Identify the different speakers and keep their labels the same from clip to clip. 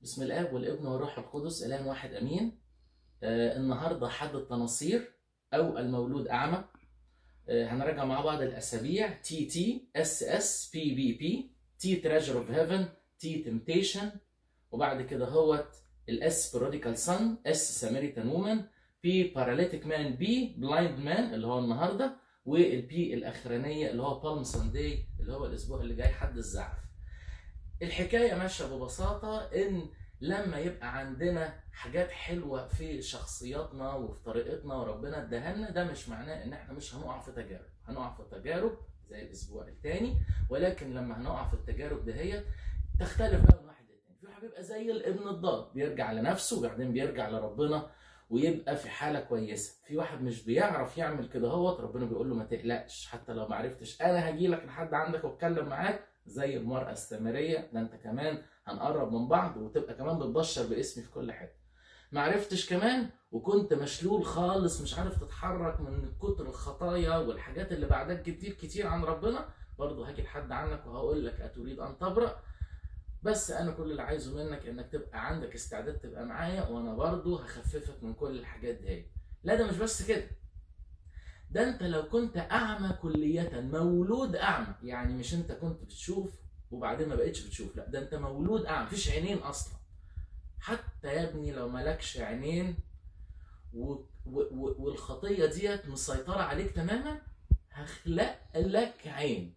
Speaker 1: بسم الاب والابن والروح القدس اله واحد امين آه النهارده حد التناصير او المولود اعمى آه هنراجع مع بعض الاسابيع تي تي اس اس بي بي بي تي تريجر اوف هيفن تي تمتيشن وبعد كده هوت الاس بروديكال سن اس سامريتان وومن بي باراليتيك مان بي بلايند مان اللي هو النهارده والبي الاخرانيه اللي هو بالم ساندي اللي هو الاسبوع اللي جاي حد الزعف الحكايه ماشيه ببساطه ان لما يبقى عندنا حاجات حلوه في شخصياتنا وفي طريقتنا وربنا اداها ده مش معناه ان احنا مش هنقع في تجارب هنقع في تجارب زي الاسبوع الثاني ولكن لما هنقع في التجارب دهيت تختلف بقى من واحد للتاني في واحد بيبقى زي الابن الضال بيرجع لنفسه وبعدين بيرجع لربنا ويبقى في حاله كويسه في واحد مش بيعرف يعمل كده هوت ربنا بيقول له ما تقلقش حتى لو ما عرفتش انا هاجي لك لحد عندك واتكلم معاك زي المراه السامريه ده انت كمان هنقرب من بعض وتبقى كمان بتبشر باسمي في كل حته ما عرفتش كمان وكنت مشلول خالص مش عارف تتحرك من كتر الخطايا والحاجات اللي بعدك كتير كتير عن ربنا برضه هاجي لحد عنك وهقول لك اتريد ان تبرأ بس انا كل اللي عايزه منك انك تبقى عندك استعداد تبقى معايا وانا برضه هخففك من كل الحاجات دي لا ده مش بس كده ده انت لو كنت اعمى كلية مولود اعمى يعني مش انت كنت بتشوف وبعدين ما بقتش بتشوف لا ده انت مولود اعمى مفيش عينين اصلا حتى يا ابني لو مالكش عينين و... و... و... والخطيه ديت مسيطره عليك تماما هخلق لك عين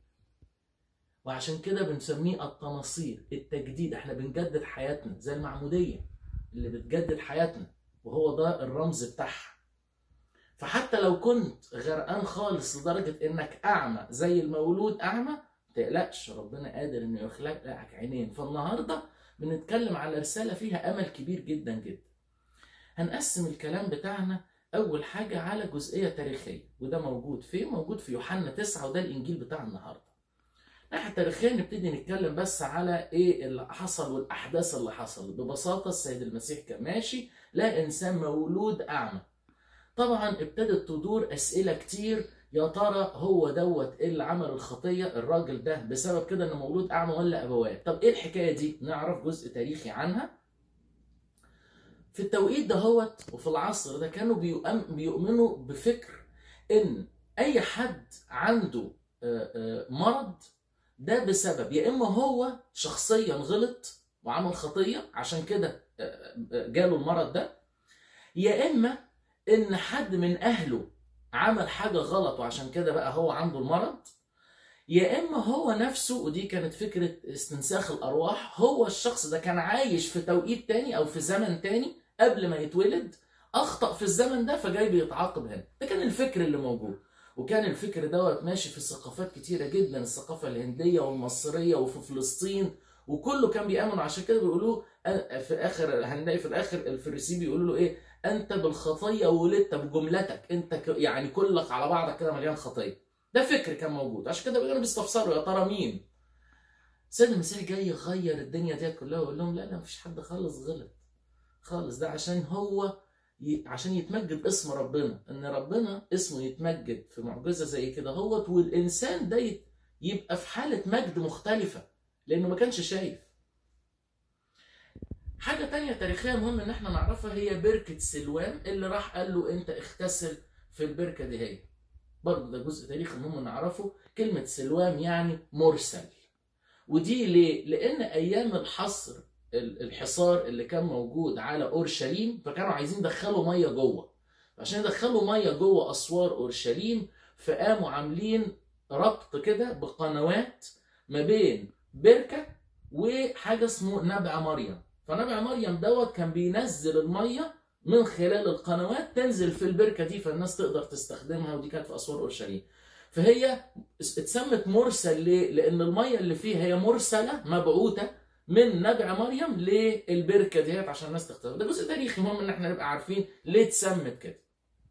Speaker 1: وعشان كده بنسميه التناصير التجديد احنا بنجدد حياتنا زي المعموديه اللي بتجدد حياتنا وهو ده الرمز بتاعها فحتى لو كنت غرقان خالص لدرجه انك اعمى زي المولود اعمى تقلقش ربنا قادر انه يخلق لك عينين فالنهارده بنتكلم على رساله فيها امل كبير جدا جدا هنقسم الكلام بتاعنا اول حاجه على جزئيه تاريخيه وده موجود فين موجود في يوحنا 9 وده الانجيل بتاع النهارده ناحيه تاريخيه نبتدي نتكلم بس على ايه اللي حصل والاحداث اللي حصلت ببساطه السيد المسيح كان ماشي لا انسان مولود اعمى طبعا ابتدت تدور اسئله كتير يا ترى هو دوت اللي عمل الخطيه الراجل ده بسبب كده انه مولود اعمى ولا ابواه طب ايه الحكايه دي نعرف جزء تاريخي عنها في التوقيت دهوت وفي العصر ده كانوا بيؤمنوا بفكر ان اي حد عنده مرض ده بسبب يا اما هو شخصيا غلط وعمل خطيه عشان كده جاله المرض ده يا اما ان حد من اهله عمل حاجة غلط وعشان كده بقى هو عنده المرض يا إما هو نفسه ودي كانت فكرة استنساخ الأرواح هو الشخص ده كان عايش في توقيت تاني أو في زمن تاني قبل ما يتولد أخطأ في الزمن ده فجاي بيتعاقب هنا ده كان الفكر اللي موجود وكان الفكر دوت ماشي في ثقافات كتيرة جدا الثقافة الهندية والمصرية وفي فلسطين وكله كان بيأمن عشان كده بيقولوا في آخر هنلاقي في الآخر الفريسيين بيقولوا له إيه انت بالخطيه ولدت بجملتك انت يعني كلك على بعضك كده مليان خطيه ده فكر كان موجود عشان كده كانوا بيستفسروا يا ترى مين سيدنا المسيح جاي يغير الدنيا ديت كلها ويقول لهم لا لا مفيش حد خالص غلط خالص ده عشان هو ي... عشان يتمجد اسم ربنا ان ربنا اسمه يتمجد في معجزه زي كده هوت والانسان ده يبقى في حاله مجد مختلفه لانه ما كانش شايف حاجة تانية تاريخية مهم ان احنا نعرفها هي بركة سلوان اللي راح قال له انت اغتسل في البركة دي هي برضه ده جزء تاريخي مهم نعرفه كلمة سلوان يعني مرسل ودي ليه؟ لأن أيام الحصر الحصار اللي كان موجود على أورشليم فكانوا عايزين يدخلوا مية جوه عشان يدخلوا مية جوه أسوار أورشليم فقاموا عاملين ربط كده بقنوات ما بين بركة وحاجة اسمه نبع مريم فنبع مريم دوت كان بينزل الميه من خلال القنوات تنزل في البركه دي فالناس تقدر تستخدمها ودي كانت في اسوار اورشليم فهي اتسمت مرسل ليه؟ لان الميه اللي فيها هي مرسله مبعوثه من نبع مريم للبركه ديت عشان الناس تستخدمها ده جزء تاريخي مهم ان احنا نبقى عارفين ليه اتسمت كده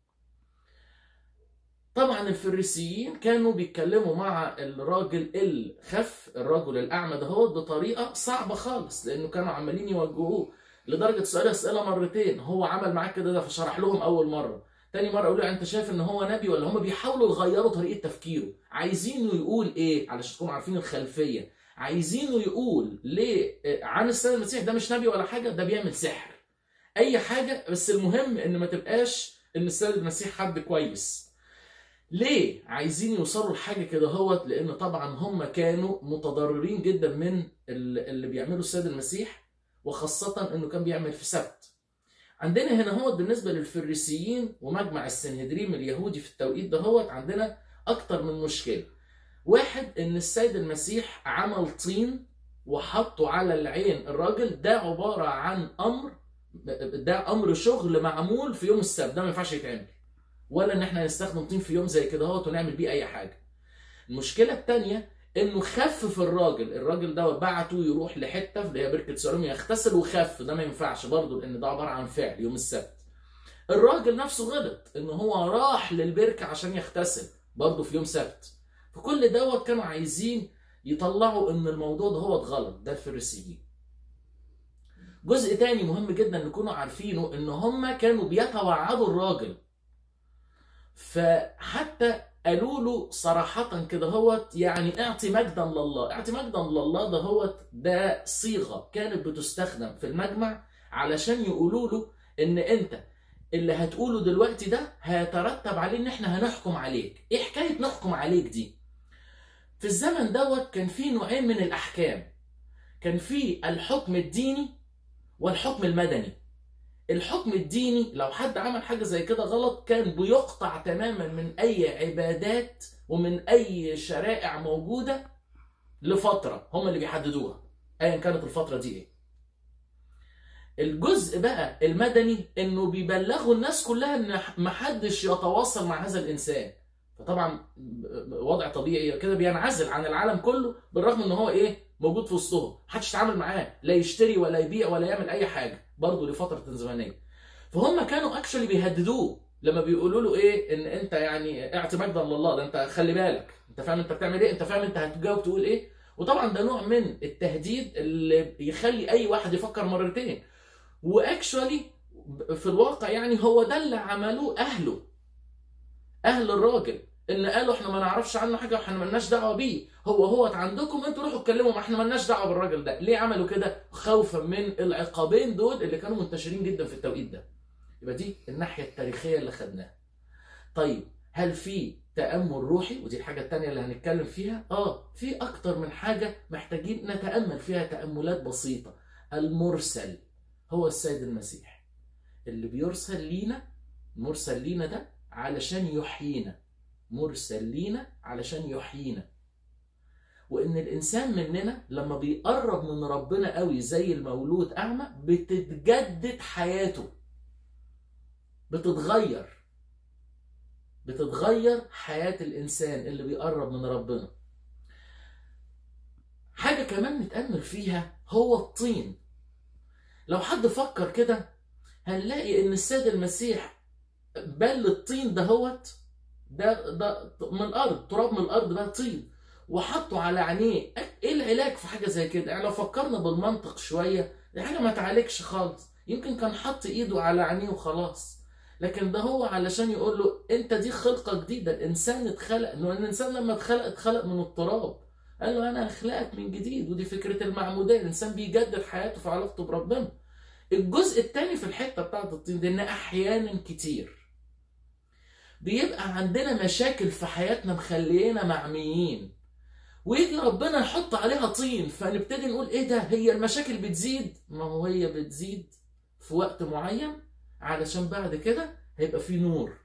Speaker 1: طبعا الفريسيين كانوا بيتكلموا مع الراجل الخف الرجل الاعمى دهوت بطريقه صعبه خالص لانه كانوا عمالين يوجهوه لدرجه سؤال اسئله مرتين هو عمل معاك كده ده فشرح لهم اول مره تاني مره يقولوا انت شايف ان هو نبي ولا هم بيحاولوا يغيروا طريقه تفكيره عايزينه يقول ايه علشان تكونوا عارفين الخلفيه عايزينه يقول ليه عن السيد المسيح ده مش نبي ولا حاجه ده بيعمل سحر اي حاجه بس المهم ان ما تبقاش ان السيد المسيح حد كويس ليه عايزين يوصلوا لحاجه كده هوت لان طبعا هم كانوا متضررين جدا من اللي بيعمله السيد المسيح وخاصه انه كان بيعمل في سبت عندنا هنا هو بالنسبه للفريسيين ومجمع السنهدريم اليهودي في التوقيت ده هو عندنا اكتر من مشكله واحد ان السيد المسيح عمل طين وحطه على العين الراجل ده عباره عن امر ده امر شغل معمول في يوم السبت ده ما ينفعش يتعمل ولا ان احنا نستخدم طين في يوم زي كده اهوت ونعمل بيه اي حاجه المشكله الثانيه انه خفف الراجل الراجل ده بعته يروح لحته اللي هي بركه سالوم يغتسل وخف ده ما ينفعش برضه لان ده عباره عن فعل يوم السبت الراجل نفسه غلط ان هو راح للبركه عشان يغتسل برضه في يوم سبت فكل دوت كانوا عايزين يطلعوا ان الموضوع ده هو غلط ده الفريسيين جزء تاني مهم جدا نكونوا عارفينه ان هم كانوا بيتوعدوا الراجل فحتى قالوا له صراحة كده هوت يعني اعطي مجدا لله اعطي مجدا لله ده هوت ده صيغة كانت بتستخدم في المجمع علشان يقولوا له ان انت اللي هتقوله دلوقتي ده هيترتب عليه ان احنا هنحكم عليك ايه حكاية نحكم عليك دي في الزمن دوت كان في نوعين من الاحكام كان في الحكم الديني والحكم المدني الحكم الديني لو حد عمل حاجه زي كده غلط كان بيقطع تماما من اي عبادات ومن اي شرائع موجوده لفتره هم اللي بيحددوها ايا كانت الفتره دي ايه الجزء بقى المدني انه بيبلغوا الناس كلها ان محدش يتواصل مع هذا الانسان فطبعا وضع طبيعي كده بينعزل عن العالم كله بالرغم ان هو ايه موجود في وسطهم محدش يتعامل معاه لا يشتري ولا يبيع ولا يعمل اي حاجه برضه لفتره زمنيه فهم كانوا اكشلي بيهددوه لما بيقولوا له ايه ان انت يعني اعطي مجدا لله ده انت خلي بالك انت فاهم انت بتعمل ايه انت فاهم انت هتجاوب تقول ايه وطبعا ده نوع من التهديد اللي يخلي اي واحد يفكر مرتين واكشولي في الواقع يعني هو ده اللي عملوه اهله اهل الراجل ان قالوا احنا ما نعرفش عنه حاجه واحنا مالناش دعوه بيه هو هو عندكم انتوا روحوا اتكلموا ما احنا مالناش دعوه بالراجل ده ليه عملوا كده خوفا من العقابين دول اللي كانوا منتشرين جدا في التوقيت ده يبقى دي الناحيه التاريخيه اللي خدناها طيب هل في تامل روحي ودي الحاجه الثانيه اللي هنتكلم فيها اه في اكتر من حاجه محتاجين نتامل فيها تاملات بسيطه المرسل هو السيد المسيح اللي بيرسل لينا مرسل لينا ده علشان يحيينا مرسل لينا علشان يحيينا وان الانسان مننا لما بيقرب من ربنا قوي زي المولود اعمى بتتجدد حياته بتتغير بتتغير حياة الإنسان اللي بيقرب من ربنا حاجة كمان نتأمل فيها هو الطين لو حد فكر كده هنلاقي إن السيد المسيح بل الطين دهوت ده ده من الارض تراب من الارض ده طين وحطوا على عينيه ايه العلاج في حاجه زي كده يعني لو فكرنا بالمنطق شويه دي حاجه ما تعالجش خالص يمكن كان حط ايده على عينيه وخلاص لكن ده هو علشان يقول له انت دي خلقه جديده الانسان اتخلق انه الانسان لما اتخلق اتخلق من التراب قال له انا هخلقك من جديد ودي فكره المعموديه الانسان بيجدد حياته في علاقته بربنا الجزء الثاني في الحته بتاعت الطين دي ان احيانا كتير بيبقى عندنا مشاكل في حياتنا مخلينا معميين ويجي ربنا يحط عليها طين فنبتدي نقول ايه ده هي المشاكل بتزيد ما هو هي بتزيد في وقت معين علشان بعد كده هيبقى في نور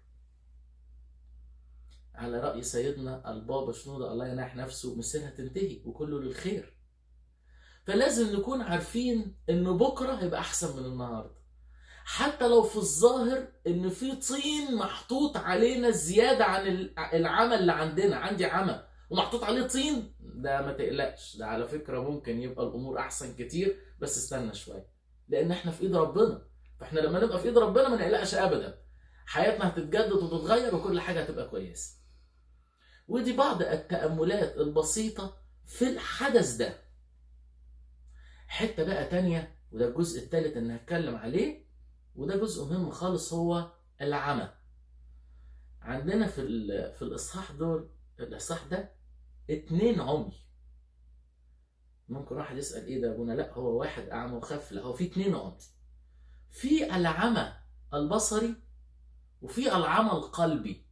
Speaker 1: على رأي سيدنا البابا شنودة الله يناح نفسه مسيرها تنتهي وكله للخير فلازم نكون عارفين ان بكرة هيبقى احسن من النهارده حتى لو في الظاهر ان في طين محطوط علينا زياده عن العمل اللي عندنا عندي عمى ومحطوط عليه طين ده ما تقلقش ده على فكره ممكن يبقى الامور احسن كتير بس استنى شويه لان احنا في ايد ربنا فاحنا لما نبقى في ايد ربنا ما نقلقش ابدا حياتنا هتتجدد وتتغير وكل حاجه هتبقى كويسه ودي بعض التاملات البسيطه في الحدث ده حته بقى تانية وده الجزء الثالث اللي هتكلم عليه وده جزء مهم خالص هو العمى عندنا في في الاصحاح دول الاصحاح ده اتنين عمي ممكن واحد يسال ايه ده يا ابونا لا هو واحد اعمى وخف لا هو في اتنين نقط في العمى البصري وفي العمى القلبي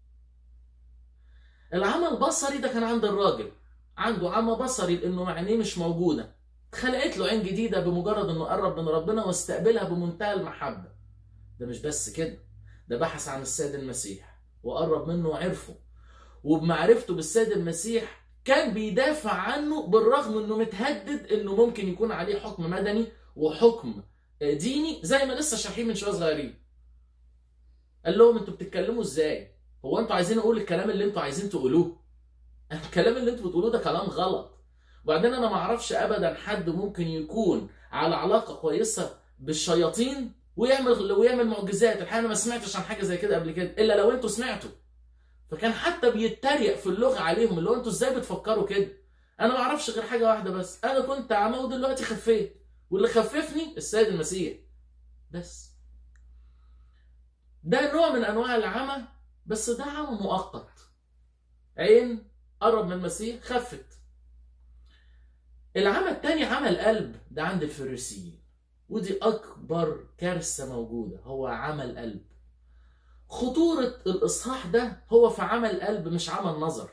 Speaker 1: العمى البصري ده كان عند الراجل عنده عمى بصري لانه عينيه مش موجوده خلقت له عين جديده بمجرد انه قرب من ربنا واستقبلها بمنتهى المحبه ده مش بس كده ده بحث عن السيد المسيح وقرب منه وعرفه وبمعرفته بالسيد المسيح كان بيدافع عنه بالرغم انه متهدد انه ممكن يكون عليه حكم مدني وحكم ديني زي ما لسه شارحين من شويه صغيرين قال لهم انتوا بتتكلموا ازاي هو انتوا عايزين اقول الكلام اللي انتوا عايزين تقولوه الكلام اللي انتوا بتقولوه ده كلام غلط وبعدين انا ما اعرفش ابدا حد ممكن يكون على علاقه كويسه بالشياطين ويعمل ويعمل معجزات الحقيقه انا ما سمعتش عن حاجه زي كده قبل كده الا لو انتوا سمعتوا فكان حتى بيتريق في اللغه عليهم اللي هو انتوا ازاي بتفكروا كده انا ما اعرفش غير حاجه واحده بس انا كنت اعمى ودلوقتي خفيت واللي خففني السيد المسيح بس ده نوع من انواع العمى بس ده عمى مؤقت عين قرب من المسيح خفت العمى التاني عمى القلب ده عند الفريسيين ودي اكبر كارثه موجوده هو عمى القلب خطوره الاصحاح ده هو في عمى القلب مش عمى النظر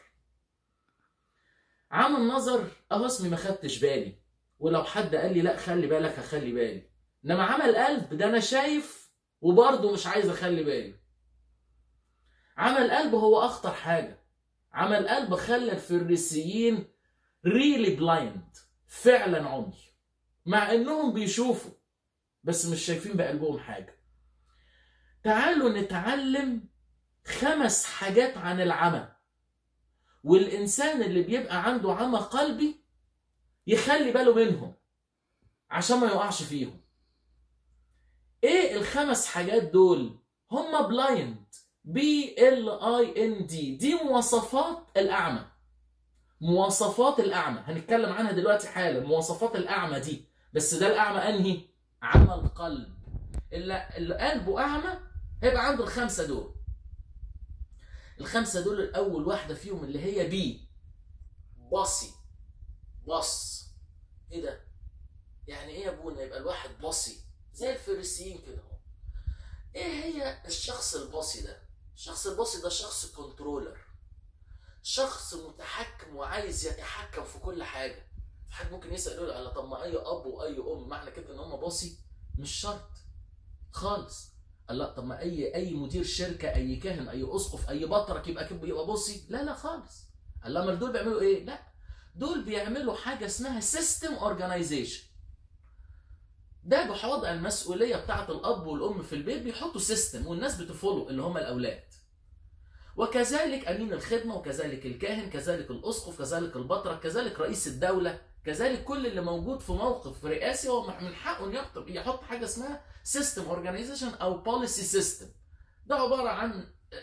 Speaker 1: عمى النظر اهو اسمي ما خدتش بالي ولو حد قال لي لا خلي بالك هخلي بالي انما عمى القلب ده انا شايف وبرضه مش عايز اخلي بالي عمى القلب هو اخطر حاجه عمى القلب خلى الفريسيين ريلي بلايند فعلا عمي مع انهم بيشوفوا بس مش شايفين بقلبهم حاجه تعالوا نتعلم خمس حاجات عن العمى والانسان اللي بيبقى عنده عمى قلبي يخلي باله منهم عشان ما يقعش فيهم ايه الخمس حاجات دول هما بلايند بي ال اي ان دي دي مواصفات الاعمى مواصفات الاعمى هنتكلم عنها دلوقتي حالا مواصفات الاعمى دي بس ده الاعمى انهي عمى القلب اللي, اللي قلبه اعمى هيبقى عنده الخمسه دول الخمسه دول الاول واحده فيهم اللي هي بي باصي بص ايه ده يعني ايه يا ابونا يبقى الواحد باصي زي الفريسيين كده اهو ايه هي الشخص الباصي ده الشخص الباصي ده شخص كنترولر شخص متحكم وعايز يتحكم في كل حاجه في حد ممكن يسال يقول على طب ما اي اب واي ام معنى كده ان هم باصي مش شرط خالص قال لا طب ما اي اي مدير شركه اي كاهن اي اسقف اي بطرك يبقى كده يبقى بصي لا لا خالص قال لا امال دول بيعملوا ايه لا دول بيعملوا حاجه اسمها سيستم اورجانيزيشن ده بوضع المسؤوليه بتاعه الاب والام في البيت بيحطوا سيستم والناس بتفولو اللي هم الاولاد وكذلك امين الخدمه وكذلك الكاهن كذلك الاسقف كذلك البطرك كذلك رئيس الدوله كذلك كل اللي موجود في موقف رئاسي هو من حقه انه يحط يحط حاجه اسمها سيستم اورجانيزيشن او بوليسي سيستم ده عباره عن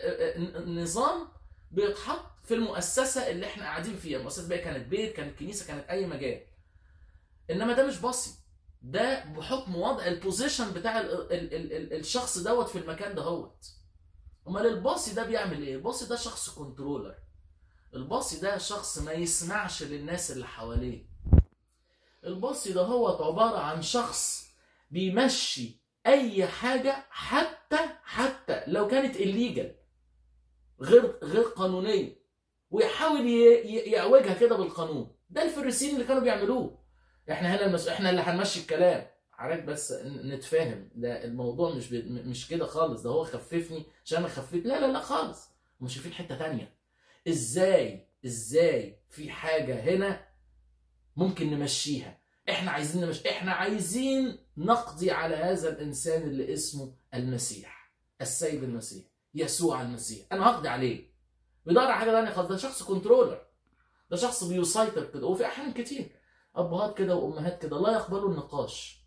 Speaker 1: نظام بيتحط في المؤسسه اللي احنا قاعدين فيها المؤسسه بقى كانت بيت كانت كنيسه كانت اي مجال انما ده مش باصي ده بحكم وضع البوزيشن بتاع ال ال ال ال الشخص دوت في المكان دهوت امال الباصي ده بيعمل ايه الباصي ده شخص كنترولر الباصي ده شخص ما يسمعش للناس اللي حواليه الباصي ده هو عباره عن شخص بيمشي اي حاجه حتى حتى لو كانت الليجل غير غير قانونيه ويحاول يعوجها كده بالقانون ده الفريسيين اللي كانوا بيعملوه احنا هنا المس... احنا اللي هنمشي الكلام حضرتك بس نتفاهم ده الموضوع مش ب... مش كده خالص ده هو خففني عشان انا خفيت لا لا لا خالص هم شايفين حته تانية ازاي ازاي في حاجه هنا ممكن نمشيها احنا عايزين نمشي احنا عايزين نقضي على هذا الانسان اللي اسمه المسيح السيد المسيح يسوع المسيح انا هقضي عليه بيدور على حاجه ثانيه خالص ده شخص كنترولر ده شخص بيسيطر كده وفي احيان كتير ابهات كده وامهات كده لا يقبلوا النقاش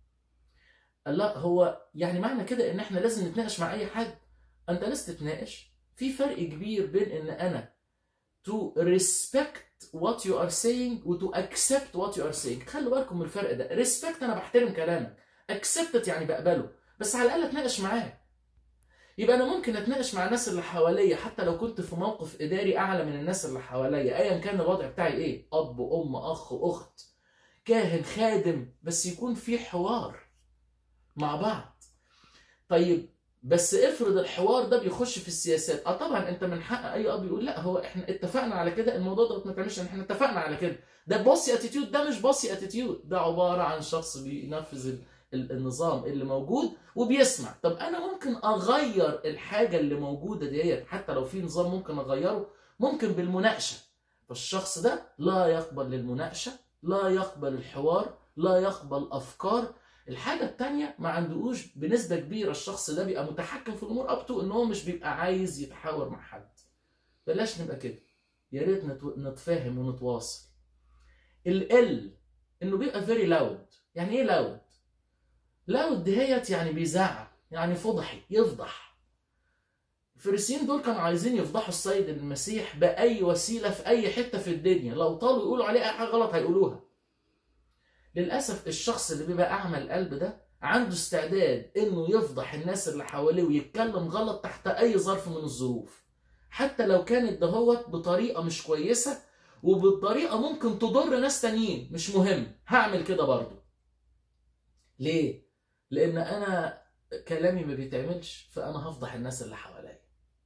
Speaker 1: لا هو يعني معنى كده ان احنا لازم نتناقش مع اي حد انت لازم تتناقش في فرق كبير بين ان انا to respect what you are saying و to accept what you are saying خلوا بالكم من الفرق ده respect انا بحترم كلامك accept يعني بقبله بس على الاقل اتناقش معاه يبقى انا ممكن اتناقش مع الناس اللي حواليا حتى لو كنت في موقف اداري اعلى من الناس اللي حواليا ايا كان الوضع بتاعي ايه اب ام اخ اخت كاهن خادم بس يكون في حوار مع بعض طيب بس افرض الحوار ده بيخش في السياسات اه طبعا انت من حق اي اب يقول لا هو احنا اتفقنا على كده الموضوع ده ما تعملش احنا اتفقنا على كده ده بوسي اتيتيود ده مش بوسي اتيتيود ده عباره عن شخص بينفذ ال- ال- النظام اللي موجود وبيسمع طب انا ممكن اغير الحاجه اللي موجوده ديت حتى لو في نظام ممكن اغيره ممكن بالمناقشه فالشخص ده لا يقبل للمناقشه لا يقبل الحوار لا يقبل افكار الحاجه التانية ما عندهوش بنسبه كبيره الشخص ده بيبقى متحكم في الامور اب تو ان هو مش بيبقى عايز يتحاور مع حد بلاش نبقى كده يا ريت نتو- نتفاهم ونتواصل ال انه بيبقى فيري لاود يعني ايه لاود لاود دهيت يعني بيزعق يعني فضحي يفضح الفريسيين دول كانوا عايزين يفضحوا السيد المسيح باي وسيله في اي حته في الدنيا لو طالوا يقولوا عليه اي حاجه غلط هيقولوها للاسف الشخص اللي بيبقى اعمى القلب ده عنده استعداد انه يفضح الناس اللي حواليه ويتكلم غلط تحت اي ظرف من الظروف حتى لو كانت دهوت بطريقه مش كويسه وبالطريقه ممكن تضر ناس تانيين مش مهم هعمل كده برضه ليه لان انا كلامي ما بيتعملش فانا هفضح الناس اللي حواليا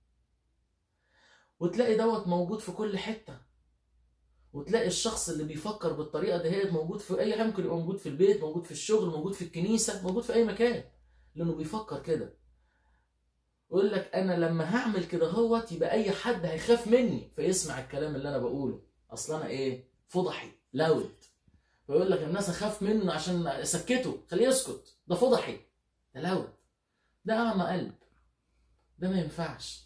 Speaker 1: وتلاقي دوت موجود في كل حته وتلاقي الشخص اللي بيفكر بالطريقه دهيت موجود في اي حاجه ممكن يبقى موجود في البيت موجود في الشغل موجود في الكنيسه موجود في اي مكان لانه بيفكر كده يقول لك انا لما هعمل كده هوت يبقى اي حد هيخاف مني فيسمع الكلام اللي انا بقوله اصل انا ايه فضحي لاود فيقول لك الناس اخاف منه عشان اسكته خليه يسكت ده فضحي ده لاود ده اعمى قلب ده ما ينفعش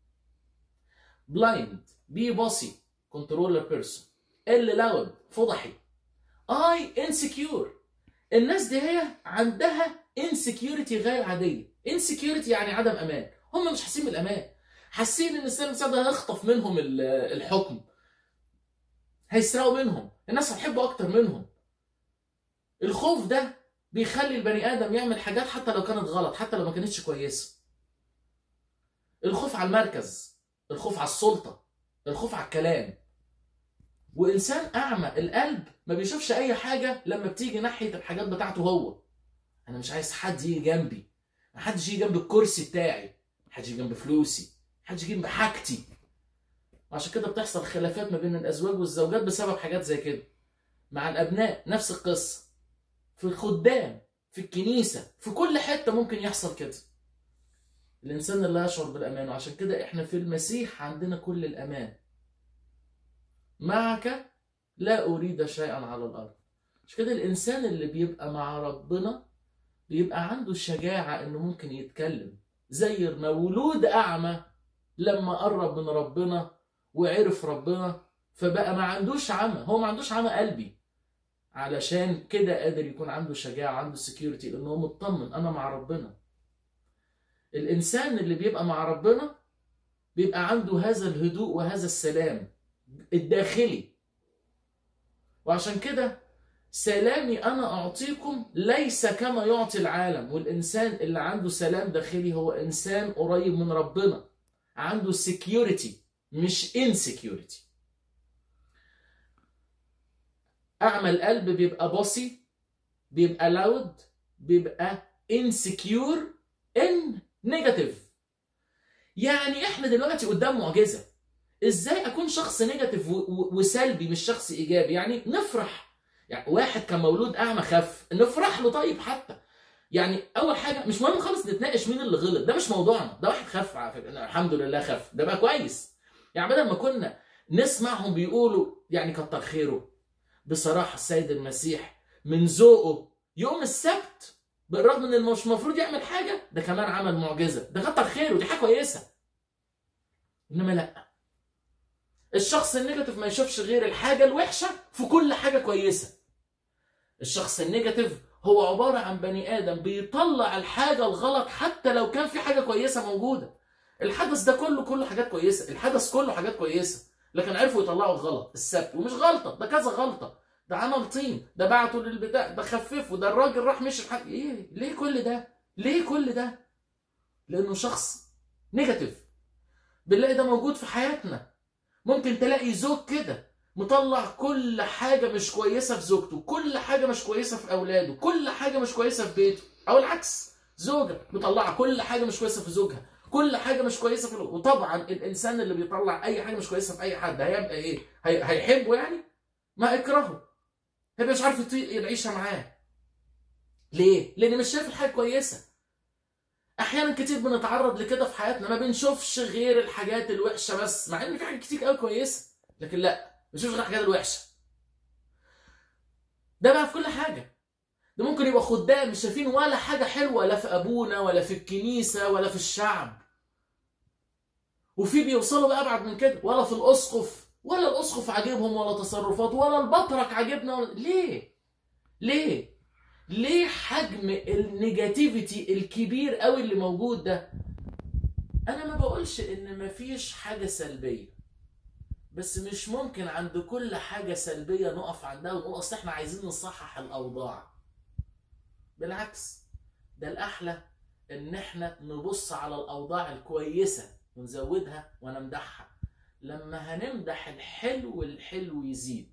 Speaker 1: بلايند بي بوسي كنترولر بيرسون اللي لاود فضحي اي انسكيور الناس دي هي عندها انسكيورتي غير عاديه انسكيورتي يعني عدم امان هم مش حاسين بالامان حاسين ان السلام السعد هيخطف منهم ال- الحكم هيسرقوا منهم الناس هتحبه اكتر منهم الخوف ده بيخلي البني ادم يعمل حاجات حتى لو كانت غلط حتى لو ما كانتش كويسه الخوف على المركز الخوف على السلطه الخوف على الكلام وانسان اعمى القلب ما بيشوفش اي حاجه لما بتيجي ناحيه الحاجات بتاعته هو انا مش عايز حد يجي جنبي ما حدش يجي جنب الكرسي بتاعي ما حدش يجي جنب فلوسي ما حدش يجي جنب حاجتي عشان كده بتحصل خلافات ما بين الازواج والزوجات بسبب حاجات زي كده مع الابناء نفس القصه في الخدام في الكنيسه في كل حته ممكن يحصل كده الانسان اللي يشعر بالامان وعشان كده احنا في المسيح عندنا كل الامان معك لا اريد شيئا على الارض مش كده الانسان اللي بيبقى مع ربنا بيبقى عنده شجاعه انه ممكن يتكلم زي مولود اعمى لما قرب من ربنا وعرف ربنا فبقى ما عندوش عمى هو ما عندوش عمى قلبي علشان كده قادر يكون عنده شجاعه عنده سكيورتي لانه هو مطمن انا مع ربنا الانسان اللي بيبقى مع ربنا بيبقى عنده هذا الهدوء وهذا السلام الداخلي وعشان كده سلامي انا اعطيكم ليس كما يعطي العالم والانسان اللي عنده سلام داخلي هو انسان قريب من ربنا عنده سكيورتي مش انسكيورتي اعمى القلب بيبقى بصي بيبقى لاود بيبقى انسكيور ان نيجاتيف يعني احنا دلوقتي قدام معجزه ازاي اكون شخص نيجاتيف و- و- وسلبي مش شخص ايجابي يعني نفرح يعني واحد كان مولود اعمى خف نفرح له طيب حتى يعني اول حاجه مش مهم خالص نتناقش مين اللي غلط ده مش موضوعنا ده واحد خف على فكره الحمد لله خف ده بقى كويس يعني بدل ما كنا نسمعهم بيقولوا يعني كتر خيره بصراحه السيد المسيح من ذوقه يوم السبت بالرغم ان مش المفروض يعمل حاجه ده كمان عمل معجزه ده كتر خيره دي حاجه كويسه انما لا الشخص النيجاتيف ما يشوفش غير الحاجه الوحشه في كل حاجه كويسه الشخص النيجاتيف هو عباره عن بني ادم بيطلع الحاجه الغلط حتى لو كان في حاجه كويسه موجوده الحدث ده كله كله حاجات كويسه الحدث كله حاجات كويسه لكن عرفوا يطلعوا الغلط السبت ومش غلطه ده كذا غلطه ده عمل طين ده بعته للبتاع ده خففه ده الراجل راح مشي في حاجة. ايه ليه كل ده ليه كل ده لانه شخص نيجاتيف بنلاقي ده موجود في حياتنا ممكن تلاقي زوج كده مطلع كل حاجة مش كويسة في زوجته كل حاجة مش كويسة في أولاده كل حاجة مش كويسة في بيته أو العكس زوجة مطلعة كل حاجة مش كويسة في زوجها كل حاجة مش كويسة في وطبعا الإنسان اللي بيطلع أي حاجة مش كويسة في أي حد هيبقى إيه؟ هي... هيحبه يعني؟ ما اكرهه هيبقى مش عارف يطيق العيشة معاه ليه؟ لأن مش شايف الحاجة كويسة احيانا كتير بنتعرض لكده في حياتنا ما بنشوفش غير الحاجات الوحشه بس مع ان في حاجات كتير قوي كويسه لكن لا ما بنشوفش غير الحاجات الوحشه ده بقى في كل حاجه ده ممكن يبقى خدام مش شايفين ولا حاجه حلوه لا في ابونا ولا في الكنيسه ولا في الشعب وفي بيوصلوا بقى ابعد من كده ولا في الاسقف ولا الاسقف عاجبهم ولا تصرفاته ولا البطرك عاجبنا ولا ليه ليه ليه حجم النيجاتيفيتي الكبير قوي اللي موجود ده انا ما بقولش ان مفيش حاجه سلبيه بس مش ممكن عند كل حاجه سلبيه نقف عندها ونقول اصل احنا عايزين نصحح الاوضاع بالعكس ده الاحلى ان احنا نبص على الاوضاع الكويسه ونزودها ونمدحها لما هنمدح الحلو الحلو يزيد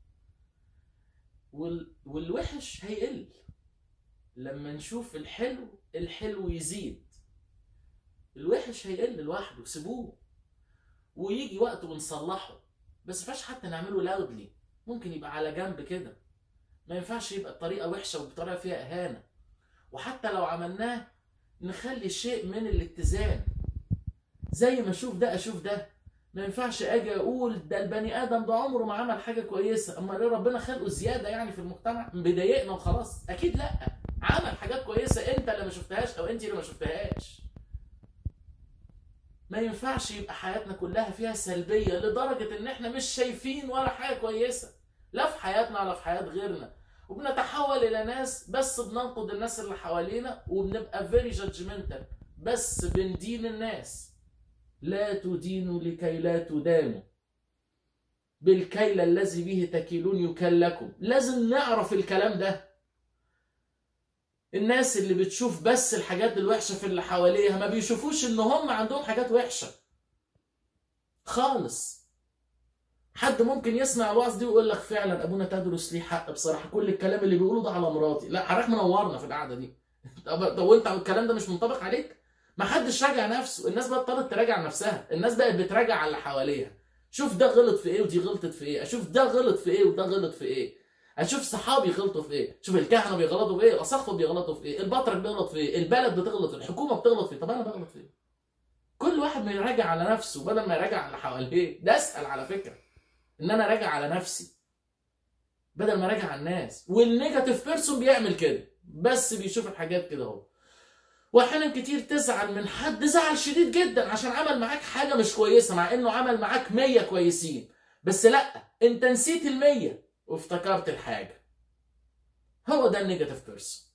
Speaker 1: وال... والوحش هيقل لما نشوف الحلو الحلو يزيد الوحش هيقل لوحده سيبوه ويجي وقت ونصلحه بس فاش حتى نعمله لاودلي ممكن يبقى على جنب كده ما ينفعش يبقى بطريقه وحشه وبطريقه فيها اهانه وحتى لو عملناه نخلي شيء من الاتزان زي ما اشوف ده اشوف ده ما ينفعش اجي اقول ده البني ادم ده عمره ما عمل حاجه كويسه اما ليه ربنا خلقه زياده يعني في المجتمع بيضايقنا وخلاص اكيد لا عمل حاجات كويسه انت اللي ما شفتهاش او انت اللي ما شفتهاش ما ينفعش يبقى حياتنا كلها فيها سلبيه لدرجه ان احنا مش شايفين ولا حاجه كويسه لا في حياتنا ولا في حياه غيرنا وبنتحول الى ناس بس بننقد الناس اللي حوالينا وبنبقى فيري جادجمنتال بس بندين الناس لا تدينوا لكي لا تدانوا بالكيل الذي به تكيلون يكل لكم لازم نعرف الكلام ده الناس اللي بتشوف بس الحاجات الوحشة في اللي حواليها ما بيشوفوش ان هم عندهم حاجات وحشة خالص حد ممكن يسمع الوعظ دي ويقول لك فعلا ابونا تدرس ليه حق بصراحه كل الكلام اللي بيقوله ده على مراتي لا حضرتك منورنا في القعده دي طب طب وانت الكلام ده مش منطبق عليك ما حدش راجع نفسه الناس بطلت تراجع نفسها الناس بقت بتراجع على اللي حواليها شوف ده غلط في ايه ودي غلطت في ايه اشوف ده غلط في ايه وده غلط في ايه اشوف صحابي غلطوا في ايه شوف الكهنه بيغلطوا في ايه الاساقفه بيغلطوا في ايه البطرك بيغلط في ايه البلد بتغلط الحكومه بتغلط في ايه طب انا بغلط في ايه كل واحد بيراجع على نفسه بدل ما يراجع على اللي حواليه ده اسال على فكره ان انا راجع على نفسي بدل ما راجع على الناس والنيجاتيف بيرسون بيعمل كده بس بيشوف الحاجات كده اهو واحيانا كتير تزعل من حد زعل شديد جدا عشان عمل معاك حاجه مش كويسه مع انه عمل معاك 100 كويسين بس لا انت نسيت ال100 وافتكرت الحاجه هو ده النيجاتيف بيرسون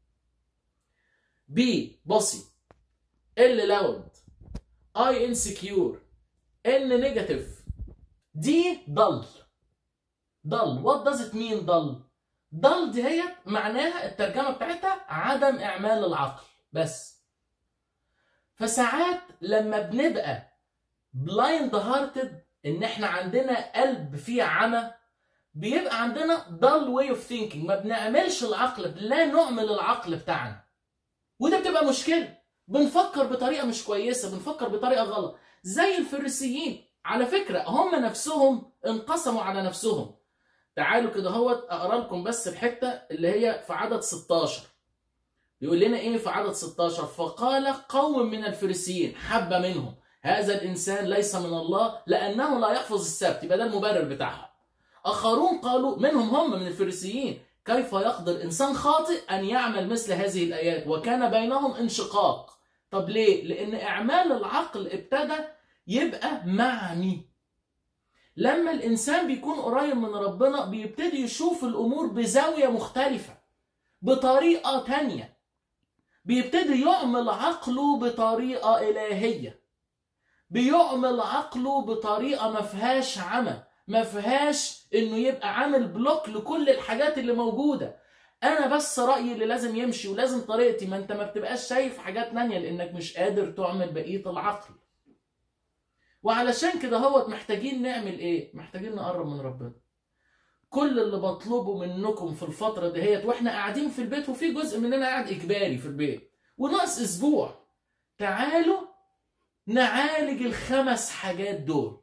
Speaker 1: بي بصي ال لاود اي انسكيور ان نيجاتيف دي ضل ضل وات داز ات مين ضل ضل دي هي معناها الترجمه بتاعتها عدم اعمال العقل بس فساعات لما بنبقى بلايند هارتد ان احنا عندنا قلب فيه عمى بيبقى عندنا dull way of thinking ما بنعملش العقل لا نعمل العقل بتاعنا وده بتبقى مشكله بنفكر بطريقه مش كويسه بنفكر بطريقه غلط زي الفريسيين على فكره هم نفسهم انقسموا على نفسهم تعالوا كده اهوت اقرا لكم بس الحته اللي هي في عدد 16 يقول لنا ايه في عدد 16 فقال قوم من الفريسيين حبه منهم هذا الانسان ليس من الله لانه لا يحفظ السبت يبقى ده المبرر بتاعهم اخرون قالوا منهم هم من الفريسيين كيف يقدر انسان خاطئ ان يعمل مثل هذه الايات وكان بينهم انشقاق طب ليه لان اعمال العقل ابتدى يبقى معني لما الانسان بيكون قريب من ربنا بيبتدي يشوف الامور بزاويه مختلفه بطريقه تانيه بيبتدي يعمل عقله بطريقه الهيه بيعمل عقله بطريقه ما فيهاش عمى ما فيهاش انه يبقى عامل بلوك لكل الحاجات اللي موجوده انا بس رايي اللي لازم يمشي ولازم طريقتي ما انت ما بتبقاش شايف حاجات تانية لانك مش قادر تعمل بقيه العقل وعلشان كده هو محتاجين نعمل ايه محتاجين نقرب من ربنا كل اللي بطلبه منكم في الفتره دهيت واحنا قاعدين في البيت وفي جزء مننا قاعد اجباري في البيت وناقص اسبوع تعالوا نعالج الخمس حاجات دول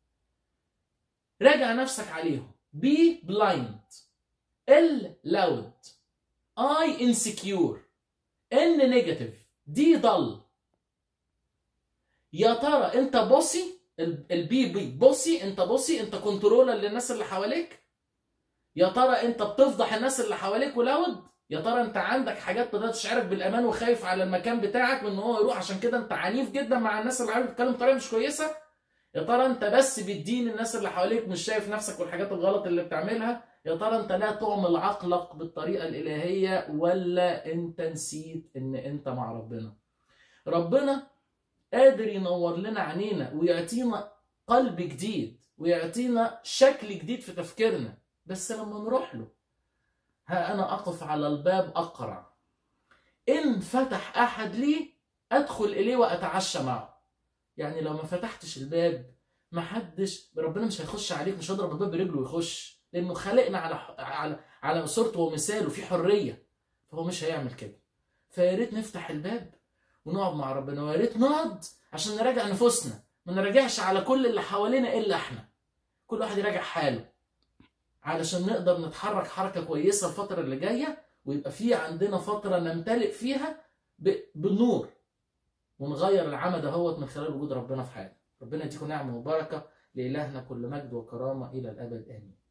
Speaker 1: راجع نفسك عليهم بي بلايند ال لاود اي انسكيور ان نيجاتيف دي ضل يا ترى انت بوسي البي بي بوسي انت بوسي انت كنترولر للناس اللي حواليك يا ترى انت بتفضح الناس اللي حواليك ولاود يا ترى انت عندك حاجات تقدر تشعرك بالامان وخايف على المكان بتاعك من ان هو يروح عشان كده انت عنيف جدا مع الناس اللي حواليك بتتكلم بطريقه مش كويسه يا ترى انت بس بتدين الناس اللي حواليك مش شايف نفسك والحاجات الغلط اللي بتعملها يا ترى انت لا تعمل عقلك بالطريقه الالهيه ولا انت نسيت ان انت مع ربنا ربنا قادر ينور لنا عينينا ويعطينا قلب جديد ويعطينا شكل جديد في تفكيرنا بس لما نروح له ها أنا أقف على الباب أقرع إن فتح أحد لي أدخل إليه وأتعشى معه يعني لو ما فتحتش الباب محدش ربنا مش هيخش عليك مش هيضرب الباب برجله ويخش لأنه خلقنا على على على صورته ومثاله في حرية فهو مش هيعمل كده فيا ريت نفتح الباب ونقعد مع ربنا ويا ريت نقعد عشان نراجع نفوسنا ما نراجعش على كل اللي حوالينا الا احنا كل واحد يراجع حاله علشان نقدر نتحرك حركه كويسه الفتره اللي جايه ويبقى في عندنا فتره نمتلئ فيها بالنور ونغير العمى دهوت من خلال وجود ربنا في حياتنا ربنا يديكم نعمه وبركه لالهنا كل مجد وكرامه الى الابد امين